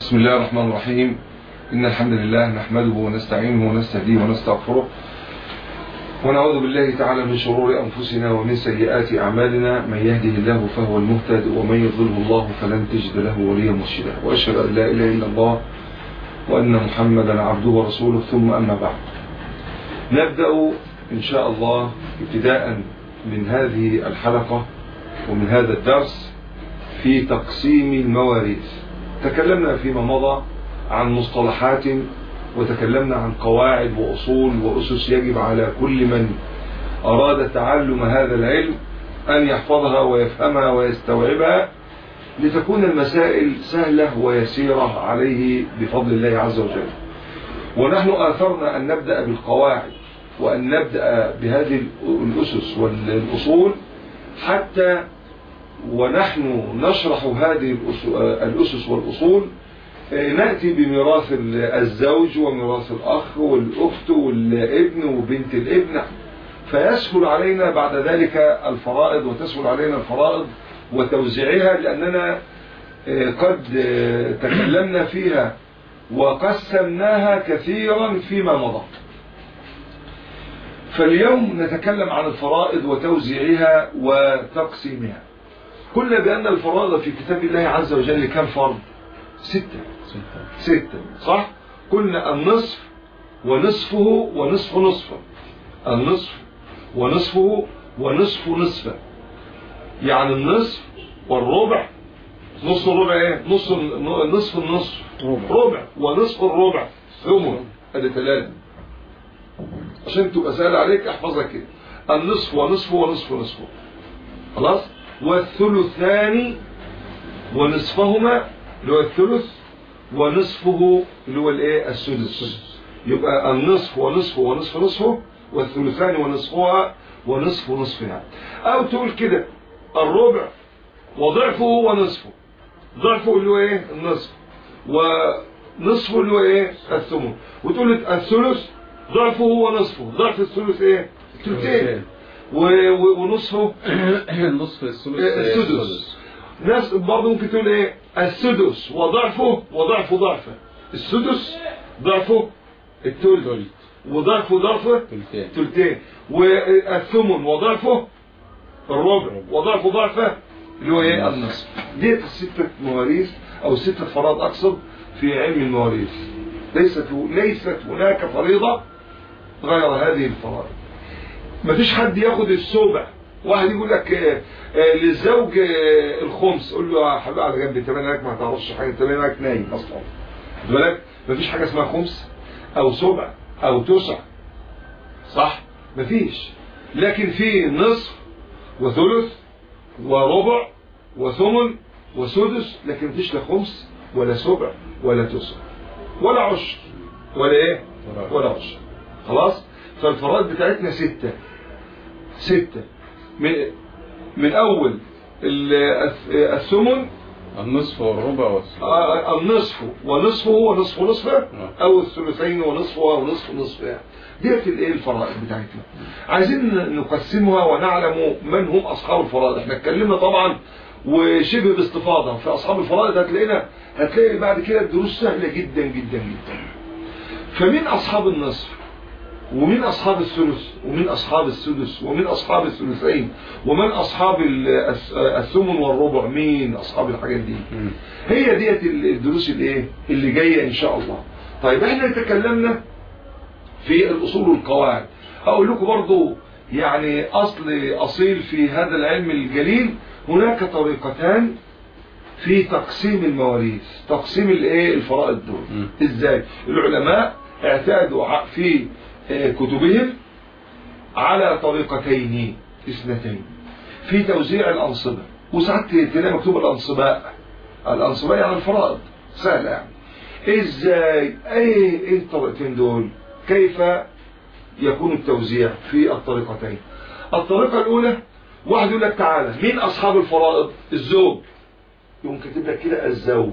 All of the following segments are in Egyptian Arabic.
بسم الله الرحمن الرحيم إن الحمد لله نحمده ونستعينه ونستهديه ونستغفره ونعوذ بالله تعالى من شرور أنفسنا ومن سيئات أعمالنا من يهده الله فهو المهتد ومن يضله الله فلن تجد له وليا مرشدا وأشهد أن لا إله إلا الله وأن محمدا عبده ورسوله ثم أما بعد نبدأ إن شاء الله ابتداء من هذه الحلقة ومن هذا الدرس في تقسيم المواريث تكلمنا فيما مضى عن مصطلحات وتكلمنا عن قواعد وأصول وأسس يجب على كل من أراد تعلم هذا العلم أن يحفظها ويفهمها ويستوعبها لتكون المسائل سهلة ويسيرة عليه بفضل الله عز وجل ونحن آثرنا أن نبدأ بالقواعد وأن نبدأ بهذه الأسس والأصول حتى ونحن نشرح هذه الأسس والأصول نأتي بميراث الزوج وميراث الأخ والأخت والابن وبنت الابن فيسهل علينا بعد ذلك الفرائض وتسهل علينا الفرائض وتوزيعها لأننا قد تكلمنا فيها وقسمناها كثيرا فيما مضى فاليوم نتكلم عن الفرائض وتوزيعها وتقسيمها قلنا بأن الفرائض في كتاب الله عز وجل كم فرض ستة ستة صح قلنا النصف ونصفه ونصف نصفه النصف ونصفه ونصف نصفه يعني النصف والربع نص الربع ايه نص نصف النصف ربع, ربع. ونصف الربع ثمن ادي ثلاثة عشان تبقى سهل عليك احفظها كده النصف ونصفه ونصف نصفه خلاص والثلثان ونصفهما اللي هو الثلث ونصفه اللي هو الايه السدس يبقى النصف ونصفه ونصف نصفه والثلثان ونصفها ونصف نصفها او تقول كده الربع وضعفه ونصفه ضعفه اللي هو ايه النصف ونصفه اللي هو ايه الثمن وتقول الثلث ضعفه ونصفه ضعف الثلث ايه ثلثين ونصفه نصف الثلث السدس ناس برضه ممكن تقول ايه السدس وضعفه وضعفه ضعفه السدس ضعفه الثلث وضعفه ضعفه ثلثين والثمن وضعفه الربع وضعفه ضعفه اللي هو ايه النصف ديت الستة مواريث او ستة فرائض اقصد في علم المواريث ليست ليست هناك فريضة غير هذه الفرائض مفيش حد ياخد السبع واحد يقول لك آه آه للزوج آه الخمس قول له يا حبيبي على جنب انت بالك ما تعرفش حاجه انت بالك نايم اصلا خد بالك مفيش حاجه اسمها خمس او سبع او تسع صح مفيش لكن في نصف وثلث وربع وثمن وسدس لكن مفيش لا خمس ولا سبع ولا تسع ولا عشر ولا ايه ولا عشر خلاص فالفرائض بتاعتنا ستة ستة من, من أول الثمن النصف والربع والثلث النصف ونصفه ونصف نصفه أو الثلثين ونصفه ونصف نصفه يعني. ديت الايه الفرائض بتاعتنا عايزين نقسمها ونعلم من هم أصحاب الفرائض احنا اتكلمنا طبعا وشبه باستفاضة في أصحاب الفرائض هتلاقينا هتلاقي بعد كده الدروس سهلة جدا جدا جدا فمين أصحاب النصف ومن أصحاب الثلث ومن أصحاب السدس ومن أصحاب الثلثين ومن أصحاب الثمن والربع مين أصحاب الحاجات دي هي ديت الدروس الايه اللي جاية إن شاء الله طيب احنا تكلمنا في الأصول والقواعد أقول لكم برضو يعني أصل أصيل في هذا العلم الجليل هناك طريقتان في تقسيم المواريث تقسيم الايه الفرائض دول ازاي العلماء اعتادوا في كتبهم على طريقتين اثنتين في توزيع الأنصبة وساعات تلاقي مكتوب الأنصباء الأنصباء يعني الفرائض سهلة يعني ازاي ايه ايه الطريقتين دول كيف يكون التوزيع في الطريقتين الطريقة الأولى واحد يقول لك تعالى مين أصحاب الفرائض الزوج يقوم كاتب لك كده الزوج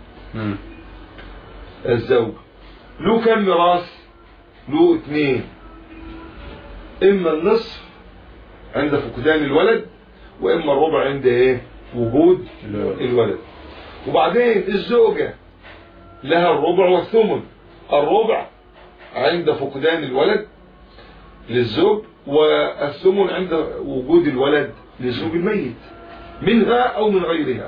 الزوج له كم ميراث له اثنين اما النصف عند فقدان الولد واما الربع عند ايه وجود الولد وبعدين الزوجة لها الربع والثمن الربع عند فقدان الولد للزوج والثمن عند وجود الولد للزوج الميت منها او من غيرها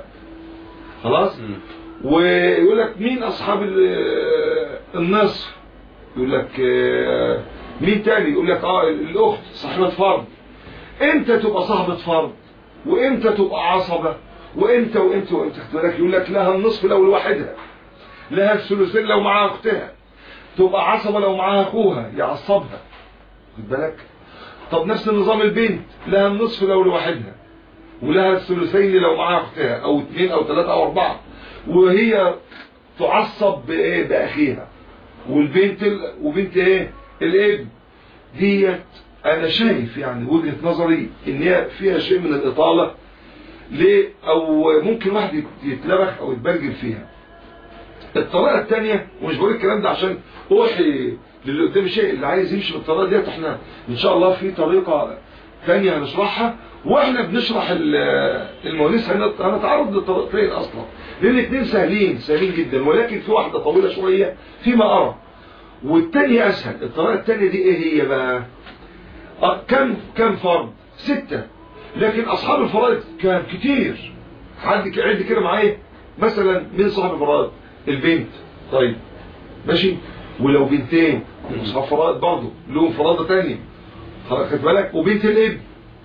خلاص مم. ويقول لك مين اصحاب ال- النصف يقول لك آه، مين تاني يقول لك اه الاخت صاحبة فرض امتى تبقى صاحبة فرض وامتى تبقى عصبة وامتى وامتى وامتى خد بالك يقول لك لها النصف لو لوحدها لها الثلثين لو معاها اختها تبقى عصبة لو معاها اخوها يعصبها خد بالك طب نفس النظام البنت لها النصف لو لوحدها ولها الثلثين لو معاها اختها او اثنين او ثلاثة او اربعة وهي تعصب بايه باخيها والبنت ال... وبنت ايه الابن ديت انا شايف يعني وجهة نظري ان هي فيها شيء من الاطالة ليه او ممكن واحد يت- يتلبخ او يتبرجل فيها الطريقة الثانية ومش بقول الكلام ده عشان اوحي للي قدام شيء اللي عايز يمشي بالطريقة ديت احنا ان شاء الله في طريقة ثانية هنشرحها واحنا بنشرح ال- الموانيس هنت- هنتعرض للطريقتين اصلا لان الاثنين سهلين سهلين جدا ولكن في واحدة طويلة شوية فيما ارى والتانية اسهل الطريقة التانية دي ايه هي بقى آه، كم كم فرد ستة لكن اصحاب الفرائض كان كتير حد ك- عد كده معايا مثلا مين صاحب الفرائض البنت طيب ماشي ولو بنتين اصحاب فرائض برضه لهم فرائض تانية خلاص خد بالك وبنت الابن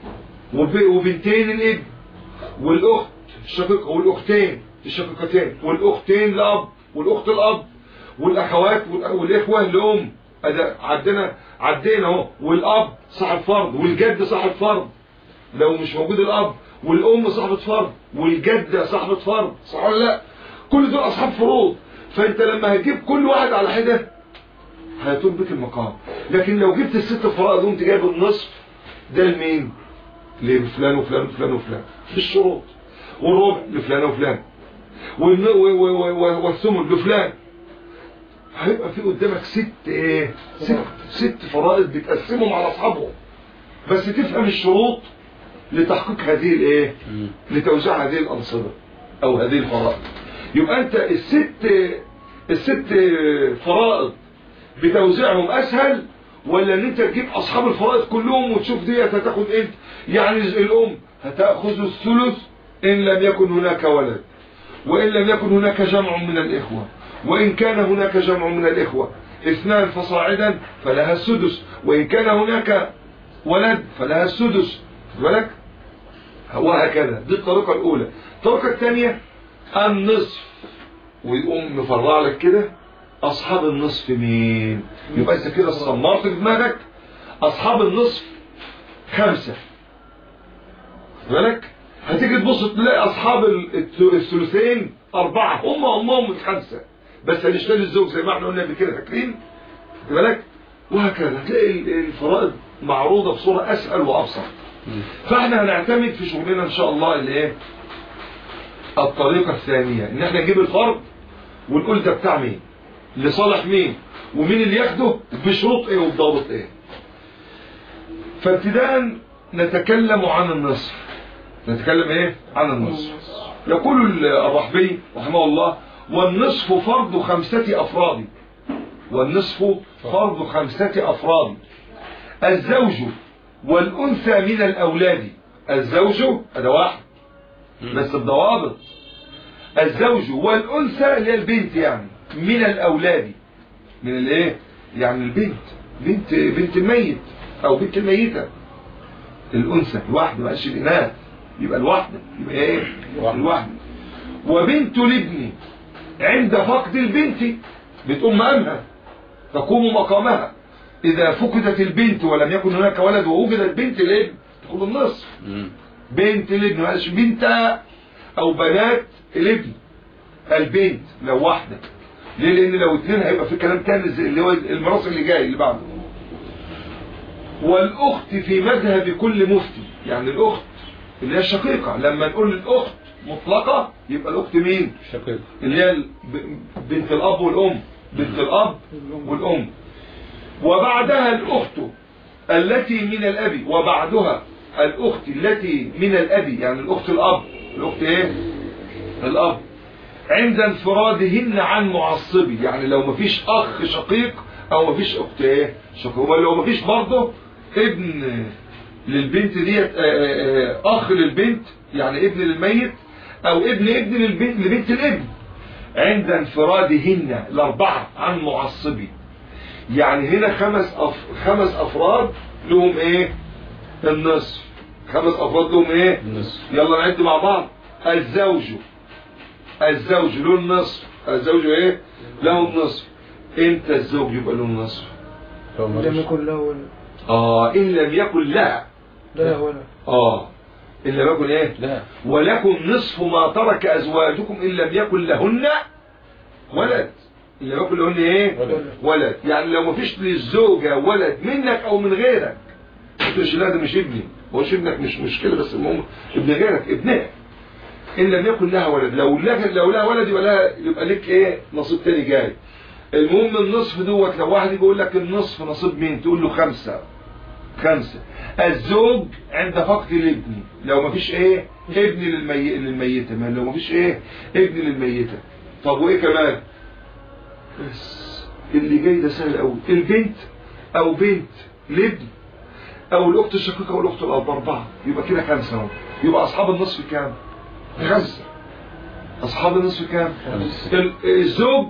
وب- وبنتين الابن والاخت الشقيقه والاختين الشقيقتين والاختين لاب والاخت الاب والاخوات وال- والاخوه لام أدا- عدينا عدينا اهو والاب صاحب فرض والجد صاحب فرض لو مش موجود الاب والام صاحبة فرض والجدة صاحبة فرض صح ولا لا كل دول اصحاب فروض فانت لما هتجيب كل واحد على حده هيطول بك المقام لكن لو جبت الست فرائض وانت جايب النصف ده لمين لفلان وفلان وفلان وفلان بالشروط والربع لفلان وفلان والن- و- و- و- والثمن لفلان هيبقى في قدامك ست ايه ست, ست فرائض بتقسمهم على اصحابهم بس تفهم الشروط لتحقيق هذه الايه مم. لتوزيع هذه الانصبه او هذه الفرائض يبقى انت الست الست فرائض بتوزيعهم اسهل ولا ان انت تجيب اصحاب الفرائض كلهم وتشوف ديت هتاخد ايه يعني الام هتاخذ الثلث ان لم يكن هناك ولد وان لم يكن هناك جمع من الاخوه وان كان هناك جمع من الاخوه اثنان فصاعدا فلها السدس وان كان هناك ولد فلها السدس خد بالك وهكذا دي الطريقة الأولى الطريقة الثانية النصف ويقوم مفرع لك كده أصحاب النصف مين يبقى أنت كده صمرت في دماغك أصحاب النصف خمسة خد بالك هتيجي تبص تلاقي أصحاب ال- الت- الثلثين أربعة هم أمهم الخمسة بس هنشتري الزوج زي ما احنا قلنا قبل كده فاكرين خد بالك وهكذا هتلاقي ال- الفرائض معروضة بصورة أسهل وأبسط مم. فاحنا هنعتمد في شغلنا ان شاء الله اللي ايه الطريقة الثانية ان احنا نجيب الفرد ونقول ده بتاع مين لصالح مين ومين اللي ياخده بشروط ايه وبضابط ايه فابتداء نتكلم عن النصف نتكلم ايه عن النصف يقول الرحبي رحمه الله والنصف فرض خمسة افراد والنصف فرض خمسة افراد الزوج والأنثى من الأولاد الزوج هذا واحد مم. بس بضوابط الزوج والأنثى اللي هي البنت يعني من الأولاد من الايه يعني البنت بنت بنت الميت أو بنت الميتة الأنثى الواحدة ماشي الإناث يبقى الواحدة يبقى ايه الواحدة. الواحدة وبنت الابن عند فقد البنت بتقوم مقامها تقوم مقامها إذا فقدت البنت ولم يكن هناك ولد ووجدت بنت الابن تقوم النصف مم. بنت الابن معلش بنت أو بنات الابن البنت لو واحدة ليه لأن لو اتنين هيبقى في كلام تاني زي اللي هو الميراث اللي جاي اللي بعده والأخت في مذهب كل مفتي يعني الأخت اللي هي الشقيقة لما نقول الأخت مطلقة يبقى الأخت مين شقيق اللي هي ال- ب- بنت الأب والأم بنت الأب والأم وبعدها الأخت التي من الأب وبعدها الأخت التي من الأب يعني الأخت الأب الأخت إيه الأب عند انفرادهن عن معصبي يعني لو مفيش اخ شقيق او مفيش اخت ايه شقيق لو مفيش برضه ابن للبنت ديت آه، آه، آه، اخ للبنت يعني ابن للميت او ابن ابن للبنت لبنت الابن عند انفرادهن الاربعه عن معصبي يعني هنا خمس أف... خمس افراد لهم ايه النصف خمس افراد لهم ايه النصف يلا نعد مع بعض الزوج الزوج له النصف الزوج ايه له النصف امتى الزوج يبقى له النصف لو لم ملوش يكن له ولد اه ان لم يكن لا لا ولد اه ان لم يكن ايه لا ولكم نصف ما ترك ازواجكم ان لم يكن لهن ولد ان لم يكن لهن ايه ولد. ولد يعني لو ما فيش للزوجه ولد منك او من غيرك ما تقولش لا ده مش ابني هو مش ابنك مش مشكله بس المهم ابن غيرك ابنها ان لم يكن لها ولد لو لها لو لها ولد يبقى لها يبقى لك ايه نصيب تاني جاي المهم النصف دوت لو واحد يجي يقول لك النصف نصيب مين تقول له خمسه خمسه الزوج عند فقد الابن لو ما فيش ايه ابن للمي... للميته ما لو ما فيش ايه ابن للميته طب وايه كمان بس اللي جاي ده سهل قوي البنت او بنت لابن او الاخت الشقيقه او الاخت الاب اربعه يبقى كده خمسه اهو يبقى اصحاب النصف كام خمسه اصحاب النصف كام خمسة. ال- الزوج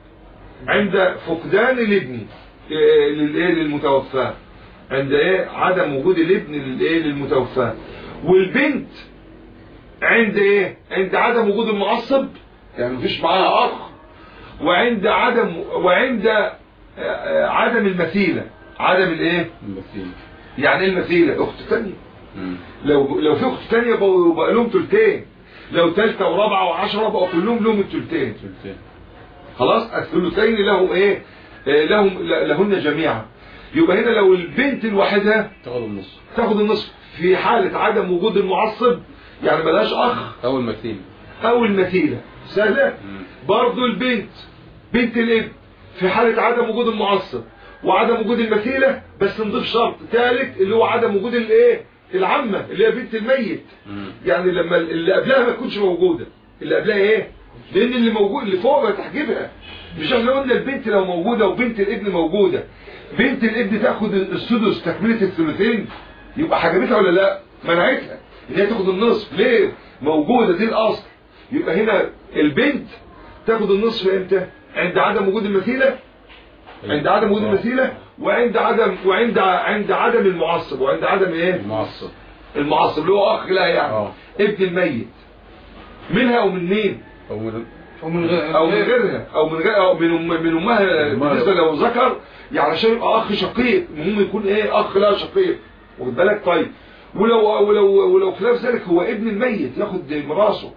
عند فقدان الابن إيه، للايه للمتوفى عند ايه عدم وجود الابن للايه للمتوفى والبنت عند ايه عند عدم وجود المعصب يعني مفيش معاها اخ وعند عدم وعند آه، آه، عدم المثيله عدم الايه المثيل يعني ايه المثيله اخت ثانيه مم. لو لو في اخت ثانيه بقوا بقى لهم ثلثين لو ثالثه ورابعه وعشره بقوا كلهم لهم الثلثين ثلثين خلاص الثلثين لهم ايه آه، لهم لهن جميعا يبقى هنا لو البنت لوحدها تاخد النص تاخد النصف في حالة عدم وجود المعصب يعني ملهاش اخ اول مثيل او المثيلة سهلة مم. برضو البنت بنت الابن في حالة عدم وجود المعصب وعدم وجود المثيلة بس نضيف شرط ثالث اللي هو عدم وجود الايه العمة اللي هي بنت الميت مم. يعني لما اللي قبلها ما تكونش موجودة اللي قبلها ايه لان اللي موجود اللي فوق ما تحجبها مش احنا قلنا البنت لو موجودة وبنت الابن موجودة بنت الابن تاخد السدس تكملة الثلثين يبقى حجبتها ولا لا منعتها ان هي تاخد النصف ليه موجودة دي الاصل يبقى هنا البنت تاخد النصف امتى عند عدم وجود المثيلة عند عدم وجود آه. المثيلة وعند عدم وعند عند عدم المعصب وعند عدم ايه المعصب المعصب اللي هو اخ لا يعني اه ابن الميت منها او من مين او من أو من غير او من غيرها او من غير او من أم من امها أمها. بالنسبه لو ذكر يعني عشان يبقى اخ شقيق المهم يكون ايه اخ لا شقيق واخد بالك طيب ولو ولو ولو خلاف ذلك هو ابن الميت ياخد ميراثه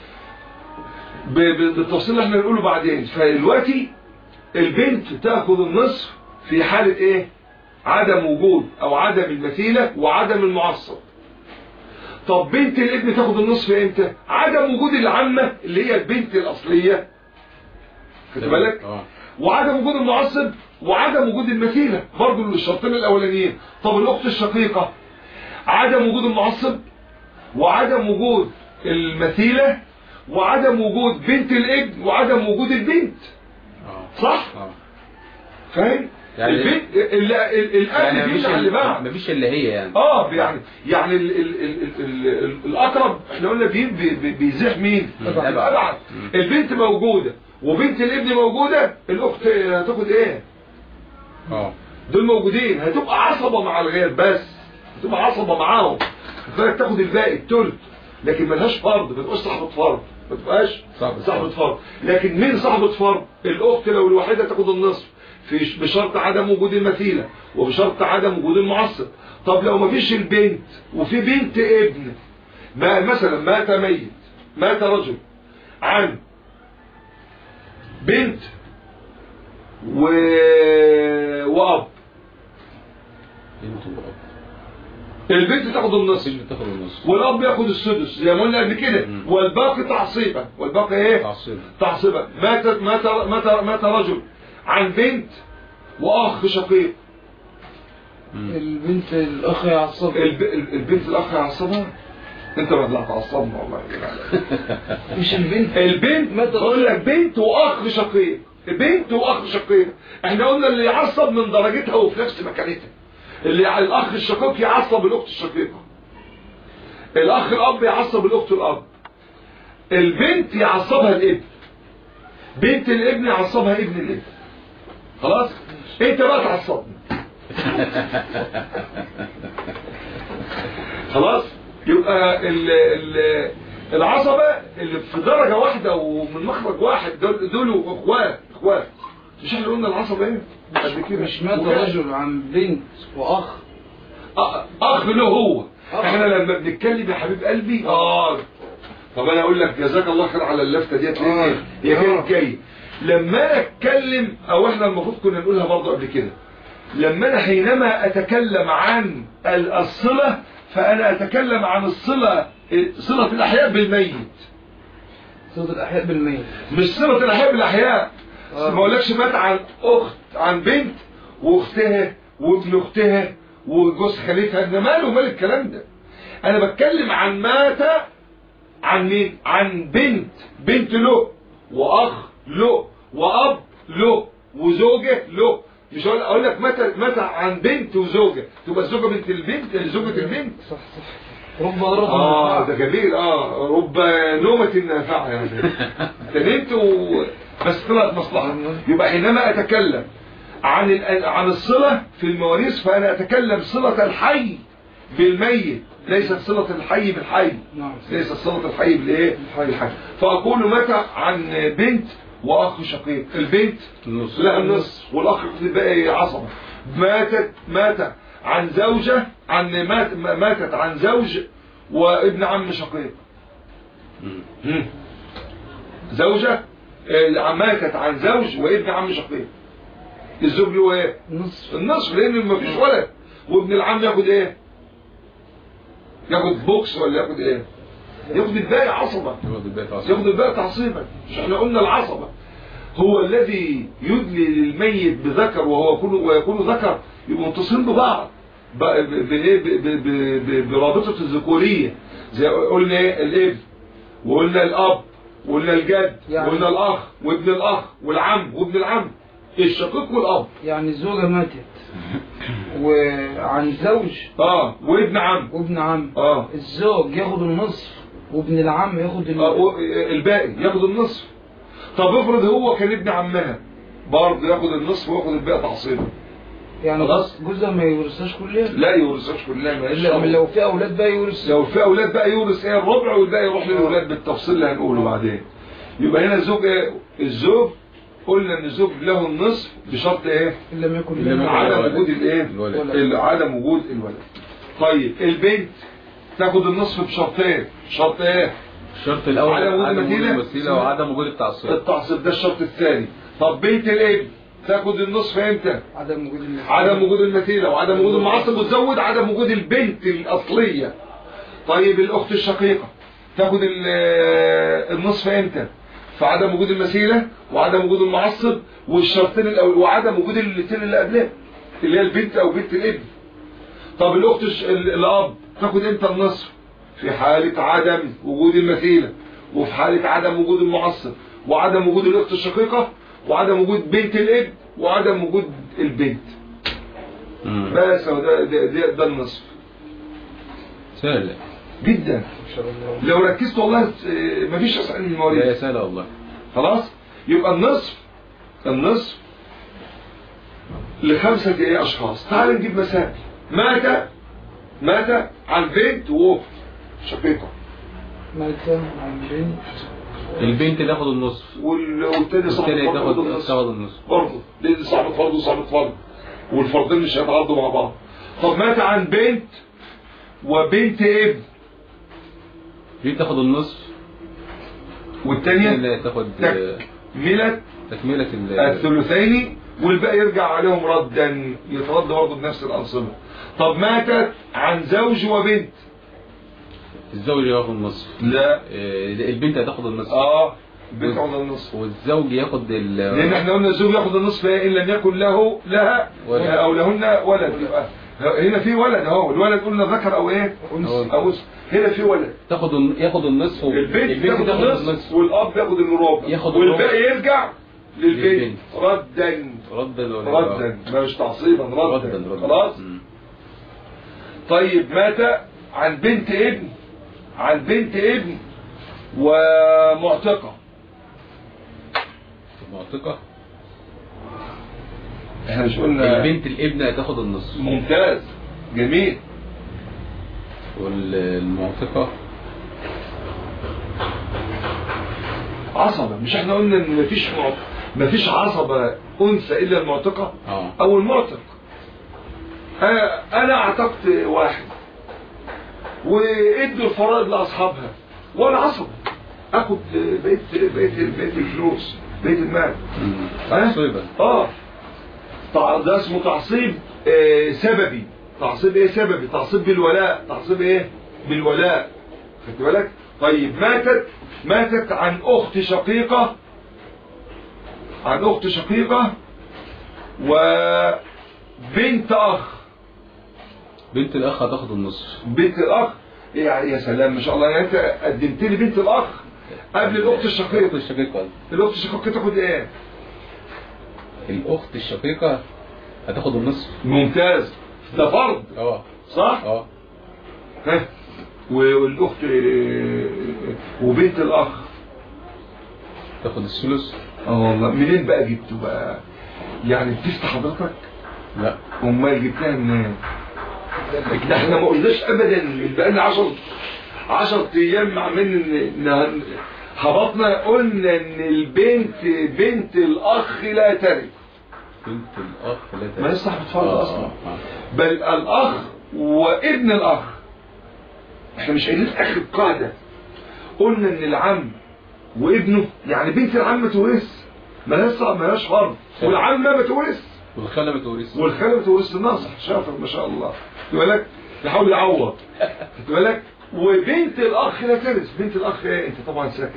ب- ب- بالتفصيل اللي احنا هنقوله بعدين فدلوقتي البنت تاخد النصف في حاله ايه عدم وجود او عدم المثيله وعدم المعصب طب بنت الابن تاخد النصف امتى عدم وجود العمه اللي هي البنت الاصليه خد بالك اه وعدم وجود المعصب وعدم وجود المثيله برضه الشرطين الاولانيين طب الاخت الشقيقه عدم وجود المعصب وعدم وجود المثيله وعدم وجود بنت الابن وعدم وجود البنت اه صح اه فاهم يعني- البنت ال- ال- الاب يعني مفيش بيمنع اللي بعد ال- مفيش الا هي يعني اه يعني يعني ال ال ال ال ال الاقرب احنا قلنا بي بي بي بيزيح مين مم. الابعد مم. البنت موجوده وبنت الابن موجوده الاخت هتاخد ايه اه دول موجودين هتبقى عصبه مع الغير بس هتبقى عصبه معاهم فانك تاخد الباقي التلت لكن ملهاش فرض ما تبقاش صاحبه فرض ما تبقاش صاحبة صاحبه فرض. فرض لكن مين صاحبه فرض الاخت لو الوحيده تاخد النصف في بشرط عدم وجود المثيله وبشرط عدم وجود المعصب طب لو ما فيش البنت وفي بنت ابن ما مثلا مات ميت مات رجل عن بنت و... واب بنت واب البنت تاخد النصف بنت تاخد النص والاب ياخد السدس زي ما قلنا قبل كده مم. والباقي تعصيبا والباقي ايه تعصيب تعصيبا مات مات مات مات رجل عن بنت واخ شقيق مم. البنت الأخ يعصب الب... ال- البنت الاخ يعصبها انت اللي هتعصبنا والله مش البنت البنت مادة بقول لك بنت واخ شقيق بنت واخ شقيق احنا قلنا اللي يعصب من درجتها وفي نفس مكانتها اللي الاخ الشقيق يعصب الاخت الشقيقه الاخ الاب يعصب الاخت الاب البنت يعصبها الابن بنت الابن يعصبها ابن الابن خلاص انت بقى تعصبني خلاص يبقى ال ال العصبة اللي في درجة واحدة ومن مخرج واحد دول دول اخوات اخوات مش احنا قلنا العصبة ايه؟ قد كده مش مات وكده. رجل عن بنت واخ أ- اخ له هو احنا لما بنتكلم يا حبيب قلبي اه طب انا اقول لك جزاك الله خير على اللفته ديت لان آه. هي آه. كانت جايه لما انا اتكلم او احنا المفروض كنا نقولها برضه قبل كده لما انا حينما اتكلم عن ال- الصله فانا اتكلم عن الصله صله الاحياء بالميت صوت الاحياء بالميت مش صله الاحياء بالاحياء آه. ما اقولكش مات عن اخت عن بنت واختها وابن اختها وجوز خالتها ده ماله مال الكلام ده انا بتكلم عن مات عن مين عن بنت بنت له واخ له واب له وزوجه له مش هقول اقول لك مات مات عن بنت وزوجه تبقى الزوجه بنت البنت زوجه البنت صح صح رب ضرة اه ده جميل اه رب نومة نافعة يعني ده نمت و... بس طلعت مصلحة يبقى حينما اتكلم عن ال... عن الصلة في المواريث فانا اتكلم صلة الحي بالميت ليست صلة الحي بالحي نعم ليست صلة الحي بالايه بالحي فاقول متى عن بنت واخ شقيق البنت النص لا النصف والاخ بقى عصبة ماتت مات عن زوجة عن مات ماتت عن زوج وابن عم شقيق مم. مم. زوجة آه، ماتت عن زوج وابن عم شقيق الزوج له ايه نصف النصف لان مفيش ولد وابن العم ياخد ايه ياخد بوكس ولا ياخد ايه ياخد الباقي عصبة ياخد البيت عصر ياخد الباقي تعصيبا مش احنا قلنا العصبة هو الذي يدلي للميت بذكر وهو يكون ويكون ذكر يبقوا متصلين ببعض ب- ب- بإيه؟ ب- ب- ب- ب- برابطة الذكورية زي قلنا ايه الابن وقلنا الاب وقلنا الجد يعني- وقلنا الاخ وابن الاخ والعم وابن العم الشقيق والاب يعني الزوجة ماتت وعن زوج اه وابن عم وابن عم اه الزوج ياخد النصف وابن العم ياخد ال... آه، و- الباقي ياخد النصف طب افرض هو كان ابن عمها برضه ياخد النصف وياخد الباقي تعصيبا يعني خلاص. جوزها ما يورثهاش كلها لا يورثوش كلها ما الا من لو في اولاد بقى يورث لو في اولاد بقى يورث ايه الربع والباقي يروح للاولاد بالتفصيل اللي هنقوله بعدين يبقى هنا الزوج ايه الزوج قلنا ان الزوج له النصف بشرط ايه ان لم يكن إن لم لنا يكن عدم الولد. وجود الايه الولد. ال- عدم وجود الولد طيب البنت تاخد النصف بشرطين شرط ايه الشرط الاول عدم وجود عدم وجود المثيلة. الوسيله وعدم وجود التعصيب التعصيب ده الشرط الثاني طب بنت الابن تاخد النصف امتى عدم وجود المثيل. عدم وجود المثيلة وعدم وجود المعصب وتزود عدم وجود البنت الأصلية طيب الأخت الشقيقة تاخد ال- النصف امتى في عدم وجود المثيلة وعدم وجود المعصب والشرطين الأول وعدم وجود الاثنين اللي قبلها اللي هي البنت أو بنت الابن طب الأخت الش- ال- الأب تاخد امتى النصف في حالة عدم وجود المثيلة وفي حالة عدم وجود المعصب وعدم وجود الأخت الشقيقة وعدم وجود بنت الابن وعدم وجود البنت مم. بس هو ده, ده, ده, ده النصف سهل جدا ان شاء الله لو ركزت والله آه، مفيش اسهل من لا المواريث سهله والله خلاص يبقى النصف النصف لخمسة ايه اشخاص تعال نجيب مثال مات مات عن بنت واخت شقيقة مات عن بنت البنت تاخد النصف وال- والتاني صاحب والتاني فرض تاخد النصف تاخد النصف برضه لان صاحب فرض وصاحب فرض والفرضين مش هيتعارضوا مع بعض طب مات عن بنت وبنت ابن دي تاخد النصف والتانية اللي تاخد تكملة تكمله ال- الثلثين والباقي يرجع عليهم ردا يترد برضه بنفس الأنصبة طب ماتت عن زوج وبنت الزوج ياخد النصف لا آه، البنت هتاخد النصف اه بنت على النصف والزوج ياخد ال لان احنا قلنا الزوج ياخد النصف ان لم يكن له لها ولد. او لهن ولد يبقى هنا في ولد اهو الولد قلنا ذكر او ايه أنثى. او أنثى. هنا في ولد تاخد الن- ياخد النصف و- البنت تاخد النصف والاب ياخد الربع ياخد والباقي الربع. يرجع للبنت للبنت. ردا ردا ولا ردا ما مش تعصيبا ردا ردا ردا خلاص مم. طيب مات عن بنت ابن عن بنت ابن ومعتقة معتقة احنا مش قلنا البنت الابنة هتاخد النصف ممتاز جميل والمعتقة عصبة مش احنا قلنا ان مفيش معت... مفيش عصبة انثى الا المعتقة اه او المعتق آه، انا اعتقت واحد وادوا الفرائض لاصحابها وانا عصبة اخد بيت بيت بيت الفلوس بيت المال مم. ها؟ تعصيبا اه تع- ده اسمه تعصيب آه سببي تعصيب ايه سببي تعصيب بالولاء تعصيب ايه بالولاء خدت بالك طيب ماتت ماتت عن اخت شقيقة عن اخت شقيقة وبنت اخ بنت الاخ هتاخد النصف بنت الاخ يا يا سلام ما شاء الله يعني انت قدمت لي بنت الاخ قبل الاخت الاخت الشقيقة الشقيقة الاخت الشقيقة تاخد ايه الاخت الشقيقة هتاخد النصف ممتاز ده فرض اه صح اه ها والاخت وبنت الاخ تاخد الثلث اه والله منين بقى جبته بقى يعني بتفتح حضرتك لا امال جبتها منين ده احنا ما قلناش ابدا بقى لنا 10 10 ايام عاملين ان إن- هبطنا قلنا ان البنت بنت الاخ لا ترث بنت الاخ لا ما هي صاحبة فرض آه، اصلا آه، آه. بل الاخ وابن الاخ احنا مش قايلين اخر قاعده قلنا ان العم وابنه يعني بنت العم تورث مالهاش مالهاش فرض والعمه ما تورث والخالة بتورث والخاله ما تورث الناصح شاطر ما شاء الله خد بالك يحاول يعوض خد بالك وبنت الاخ لا ترث بنت الاخ ايه انت طبعا ساكت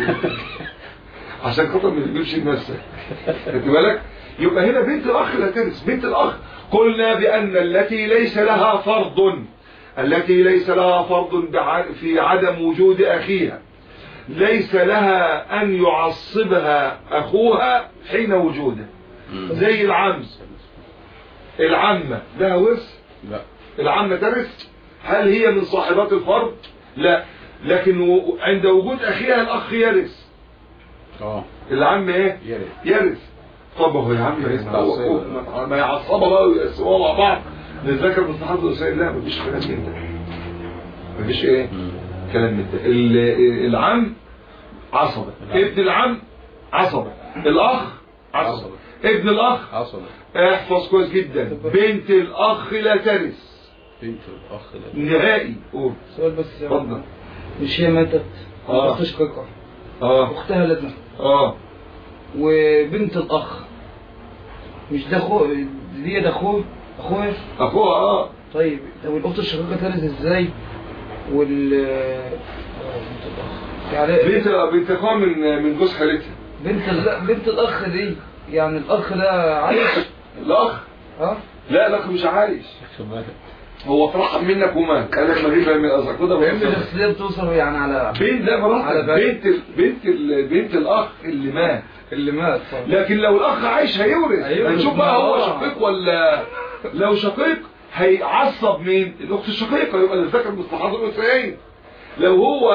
عشان خاطر ما تجيبش لنفسك خد بالك يبقى هنا بنت الاخ لا ترث بنت الاخ قلنا بان التي ليس لها فرض التي ليس لها فرض بع- في عدم وجود اخيها ليس لها ان يعصبها اخوها حين وجوده مم. زي العم العمة لها ورث لا العمة ترث هل هي من صاحبات الفرض لا لكن و- عند وجود اخيها الاخ يرث اه العم ايه يا ريت يرث طب هو يا عم يرث يعني هو- تعصيب. هو- ما- ما يعصبها بقى ويقسموها مع بعض نتذكر مستحضر الرسائل لا مفيش كلام من ده مفيش ايه مم. كلام من ده ال- العم عصبة العم. ابن العم عصبة الاخ عصبة عصبة. ابن الاخ عصبة احفظ كويس جدا بنت الاخ لا ترث بنت الاخ لا نهائي قول سؤال بس يا اتفضل مش هي ماتت آه. اخت شقيقة اه اختها لازم اه وبنت الاخ مش ده اخو دي ده اخوه اخويا اخوها اه طيب طب الاخت الشقيقة ترث ازاي وال آه، بنت الاخ يعني بنت بنت اخوها من من جوز خالتها بنت لا بنت الاخ دي يعني الاخ ده عايش الاخ ها لا الاخ مش عايش شمالة هو فرحان منك ومات قال لك ما اجيبها من الازرق كده فهمت بص. الشخصية بتوصل يعني على بنت لا على براحتك بالي. بنت ال- بنت ال- بنت الاخ اللي مات اللي مات صح لكن لو الاخ عايش هيورث هيورث. هنشوف بقى هو آه. شقيق ولا لو شقيق هيعصب مين الاخت الشقيقه يبقى الذكر مستحضر الانثيين لو هو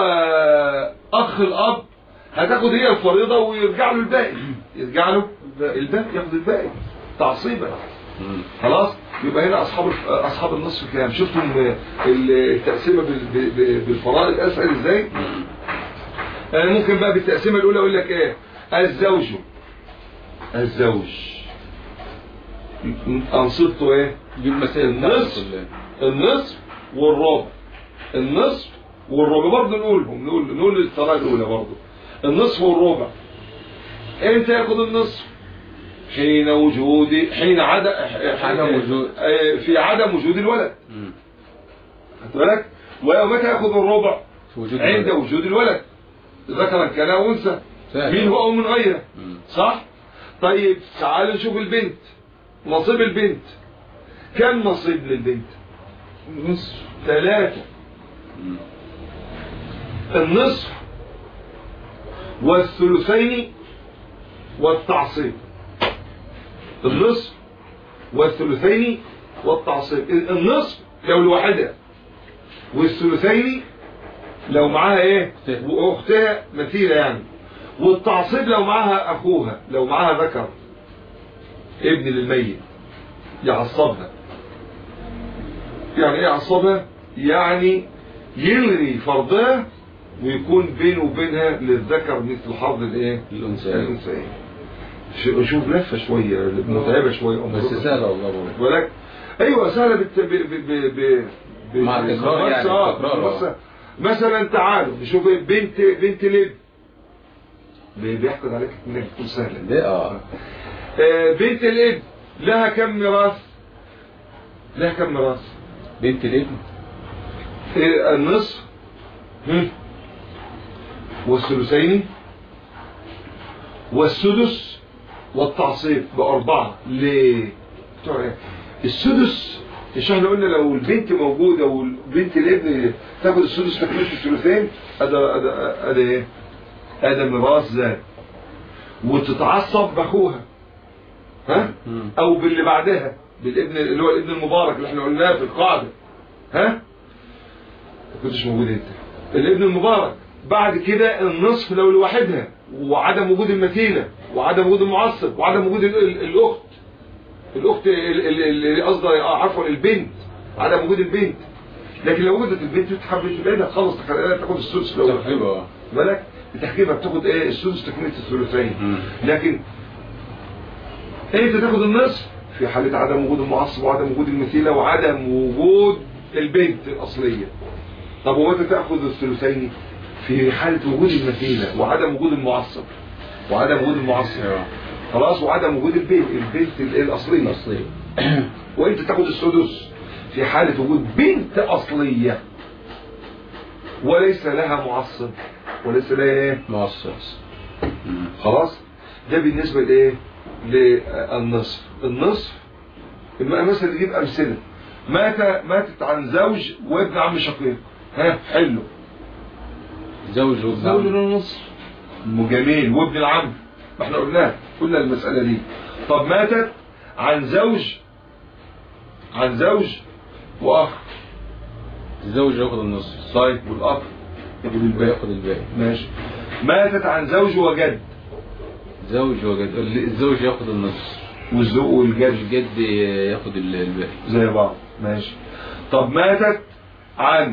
اخ الاب هتاخد هي الفريضه ويرجع له الباقي يرجع له الباقي ياخد الباقي تعصيبا مم. خلاص يبقى هنا اصحاب اصحاب النصف كام شفتم التقسيمه بال- بال- بالفرائض اسهل ازاي آه، ممكن بقى بالتقسيمه الاولى اقول لك ايه الزوج الزوج انصبته ايه دي المسائل بتاعته النصف كلها. النصف والربع النصف والربع برضه نقولهم نقول نقول الطريقه الاولى برضه النصف والربع امتى ياخد النصف حين وجود حين عدم عدم وجود. في عدم وجود الولد مم. خدت بالك ومتى ياخد الربع في وجود عند الولد. وجود الولد ذكرا كان او انثى سهل. مين هو او من غيره مم. صح طيب تعالوا نشوف البنت نصيب البنت كم نصيب للبنت نصف ثلاثة النصف والثلثين والتعصيب النصف والثلثين والتعصيب النصف لو لوحدها والثلثين لو معاها ايه أختها. واختها مثيلة يعني والتعصيب لو معاها اخوها لو معاها ذكر ابن للميت يعصبها يعني ايه يعصبها يعني يلغي فرضها ويكون بينه وبينها للذكر مثل حظ الايه الأنثى الانثيين ش- شوف لفه شويه متعبه شويه بس سهلة والله بقول. ولك ايوه سهله بت... ب... ب... ب... ب... ب... مع التكرار يعني، آه، التكرار، آه. بس- مثلا تعالوا نشوف إيه، بنت بنت لب بي- بيحقد عليك انك تكون سهله ده اه آه، بنت الاب لها كم ميراث لها كم ميراث بنت الابن آه، النصف هم؟ والثلثين والسدس والتعصيب بأربعة ليه؟ بتوع إيه؟ السدس مش احنا قلنا لو البنت موجودة والبنت الابن تاخد السدس تكملة الثلثين ادا ادا ادا ايه؟ ادا ميراث ذات وتتعصب باخوها ها؟ مم. او باللي بعدها بالابن اللي هو الابن المبارك اللي احنا قلناه في القاعدة ها؟ ما كنتش موجود انت الابن المبارك بعد كده النصف لو لوحدها وعدم وجود المثيلة وعدم وجود المعصب وعدم وجود ال- ال- الاخت الاخت ال- ال- اللي قصدي اه عفوا البنت عدم وجود البنت لكن لو وجدت البنت تحب تبعدها خلص تخليها تاخد السدس لو تحريبه اه بالك بتحكيمها بتاخد ايه السدس تكمله الثلثين مم. لكن انت تاخد النصف في حالة عدم وجود المعصب وعدم وجود المثيلة وعدم وجود البنت الأصلية طب ومتى تأخذ الثلثين في حالة وجود المثيلة وعدم وجود المعصب وعدم وجود المعصب آه. خلاص وعدم وجود البنت البنت ال- الأصلية الأصلية وانت تاخد السدس في حالة وجود بنت أصلية وليس لها معصب وليس لها ايه مؤسس مم. خلاص ده بالنسبة لايه للنصف النصف إما مثلا نجيب امثله مات ماتت عن زوج وابن عم شقيق ها حلو زوج وابن زوج عم. له نصف جميل وابن العم ما احنا قلناه قلنا المسألة دي طب ماتت عن زوج عن زوج واخ الزوج ياخد النصف طيب والاخ ياخد الباقي وياخد الباقي ماشي ماتت عن زوج وجد زوج وجد الزوج ياخد النصف والزوج والجد الجد ياخد ال- الباقي زي بعض ماشي طب ماتت عن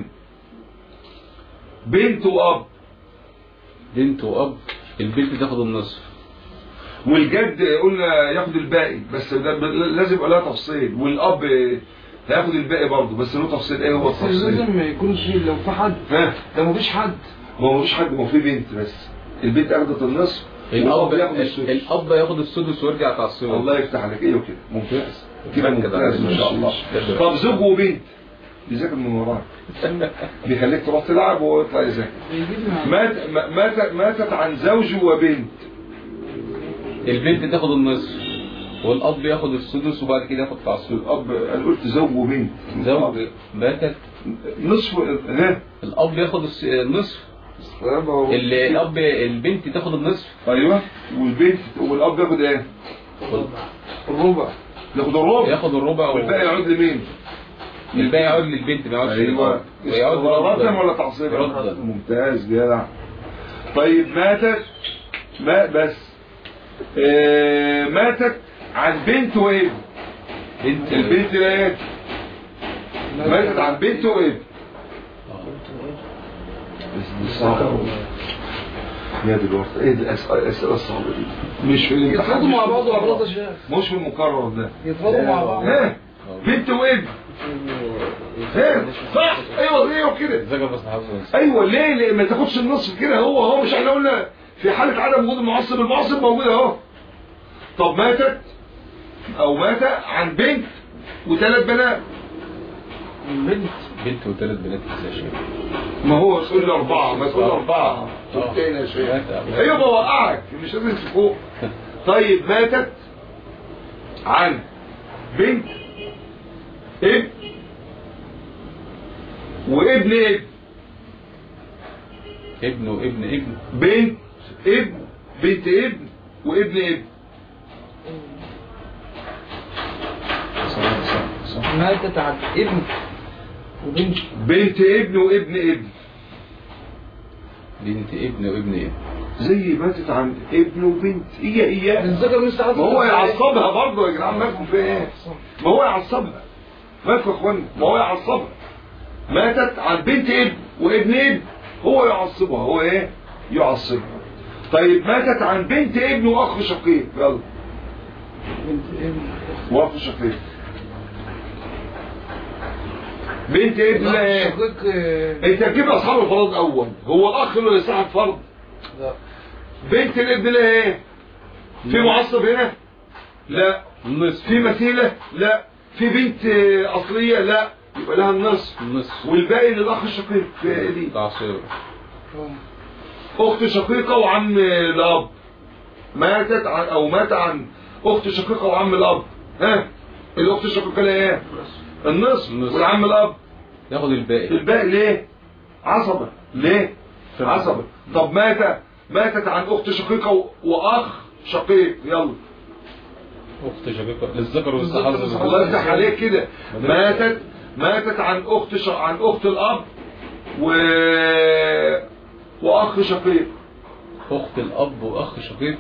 بنت واب بنت واب البنت تاخد النصف والجد قلنا ياخد الباقي بس ده ب- لازم يبقى لها تفصيل والاب هياخد الباقي برضه بس له تفصيل ايه هو بس التفصيل لازم يكون في لو في حد ها ده مفيش حد ما هو مفيش حد ما هو في بنت بس البنت اخدت النصف الاب والاب ياخد ال- السدس الاب ياخد السدس ويرجع تعصبه الله يفتح عليك ايه وكده ممتاز كده مركز على ممتاز ما شاء الله السدس. طب زوج وبنت بيذاكر من وراك بيخليك تروح تلعب ويطلع يذاكر بيجيب مع- مات ماتت ماتت عن زوج وبنت البنت تاخد النصف والاب ياخد السدس وبعد كده ياخد تعصيب الاب انا قلت زوج وبنت زوج ماتت نصف ها الاب ياخد الس- النصف ما هو- ال- الاب البنت تاخد النصف ايوه والبنت والاب ياخد ايه الربع ياخد الربع ياخد الربع و- والباقي يعود لمين الباقي يعود للبنت ما يعودش ايوه للأب. ويعود ردا للأب. ولا تعصيبا ردا. ممتاز جدع طيب ماتت ما بس آه ماتت عن بنت وابن بنت البنت لا ايه ماتت عن بنت وابن صعب يا دي الوقت ايه دي الاسئله الأسئلة الصعبه دي مش في الامتحان يتفاضوا مش مع في بعض المقرر. وعبارات يا شيخ مش في المكرر ده يتفاضوا مع بعض ها بنت وابن ها صح ايوه ايوه كده ذاكر بس حافظ ايوه ليه ليه ما تاخدش النصف كده هو هو مش احنا قلنا في حاله عدم وجود المعصب المعصب موجود اهو طب ماتت او مات عن بنت وثلاث بنات بنت بنت وثلاث بنات يا شيخ ما هو تقول لي اربعه ما تقول لي اربعه آه. قلت ايه يا شيخ مات- ايوه بوقعك مش لازم تفوق طيب ماتت عن بنت ابن وابن ابن ابن وابن ابن بنت ابن بنت ابن وابن ابن صح صح صح ماتت عن ابن وبنت بنت ابن وابن ابن بنت ابن وابن ابن زي ماتت عن ابن وبنت هي هي الذكر من ساعات ما هو يعصبها برضه يا جدعان مالكم في ايه؟ صح. ما هو يعصبها مالكم يا اخوانا ما هو يعصبها ماتت عن بنت ابن وابن ابن هو يعصبها هو ايه؟ يعصبها طيب ماتت عن بنت ابن واخ شقيق يلا بنت ابن واخ شقيق بنت ابن لا ايه؟ شقيق آه، انت تجيب اصحاب الفرض اول هو الاخ اللي صاحب فرض لا بنت الابن لا ايه؟ في معصب هنا؟ لا النصف في مثيلة لا في بنت آه، أصلية لا يبقى لها النصف النصف والباقي للأخ الشقيق في دي تعصير آه. أخت شقيقة وعم الأب ماتت عن أو مات عن أخت شقيقة وعم الأب ها الأخت الشقيقة لها إيه؟ النصف النصف. والعم الأب ياخد الباقي الباقي ليه؟ عصبة ليه؟ عصبة طب مات ماتت عن أخت شقيقة و- وأخ شقيق يلا اخت شقيقه للذكر للذكر والحظ والأنثى. الله يفتح عليك كده ماتت ماتت عن اخت ش... عن اخت الاب و واخ شقيق اخت الاب واخ شقيق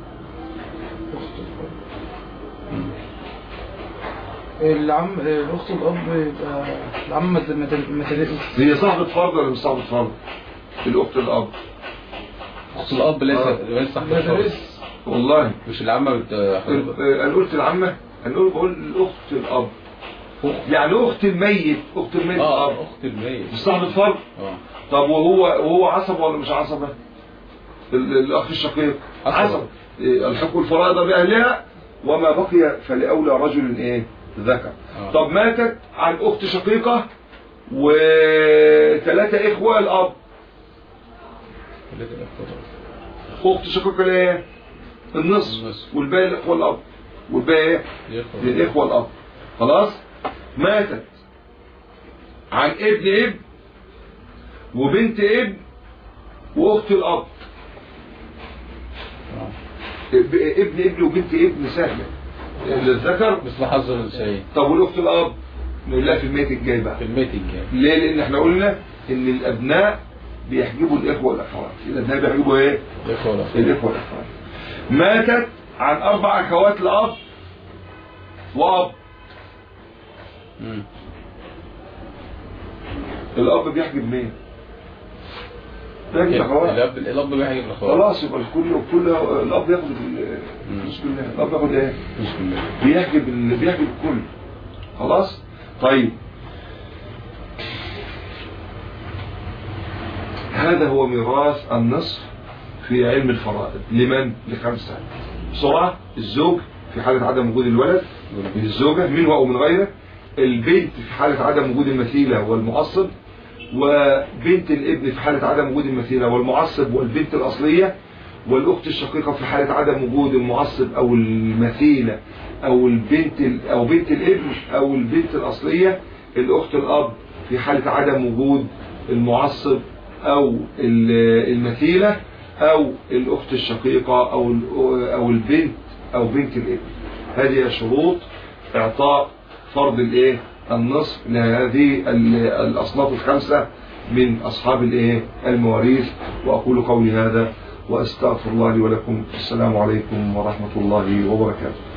العم آه، اخت الاب يبقى العم مت- مت- متلقس هي صاحبة فرض ولا مش صاحبة فرض الاخت الاب اخت الاب ليس آه. ليس صاحب الفرض متلقس والله مش العمه بت ال- آه، انا قلت العمة انا قلت بقول الاخت الاب اخت يعني اخت الميت اخت الميت اه الاب اخت الميت مش صاحبة فرض اه طب وهو وهو عصبة ولا مش عصبة ال- الاخ الشقيق عصبة. عصبة إيه، الحق الفرائض باهلها وما بقي فلاولى رجل ايه ذكر آه. طب ماتت عن اخت شقيقة وثلاثة اخوة الاب اخت شقيقة ليه النصف النصف. والباقي الاخوة الاب والباقي ايه ياخد للاخوة الاب خلاص ماتت عن ابن ابن وبنت ابن واخت الاب آه. اب- ابن ابن وبنت ابن سهله للذكر مثل حظ الانثيين طب والاخت الاب نقول لها في الميت الجاي بقى في الميت الجاي ليه لان احنا قلنا ان الابناء بيحجبوا الاخوه والاخوات الابناء بيحجبوا ايه الاخوه والاخوات الاخوه والاخوات ماتت عن اربع اخوات لاب واب مم. الاب بيحجب مين بيحجب اخوات الاب الاب بيحجب الاخوات خلاص يبقى الكل كل الاب ياخد ال- مش كلها الاب ياخد ايه مش كلها بيحجب ال- بيحجب الكل خلاص طيب هذا هو ميراث النصف في علم الفرائض لمن لخمسة بسرعة الزوج في حالة عدم وجود الولد من الزوجة منه أو من غيره البنت في حالة عدم وجود المثيلة والمعصب وبنت الابن في حالة عدم وجود المثيلة والمعصب والبنت الأصلية والأخت الشقيقة في حالة عدم وجود المعصب أو المثيلة أو البنت ال- أو بنت الابن أو البنت الأصلية الأخت الأب في حالة عدم وجود المعصب أو ال- المثيلة أو الأخت الشقيقة أو ال- أو البنت أو بنت الابن هذه شروط إعطاء فرض الإيه النصف لهذه ال- الأصناف الخمسة من أصحاب الإيه المواريث وأقول قولي هذا وأستغفر الله لي ولكم السلام عليكم ورحمة الله وبركاته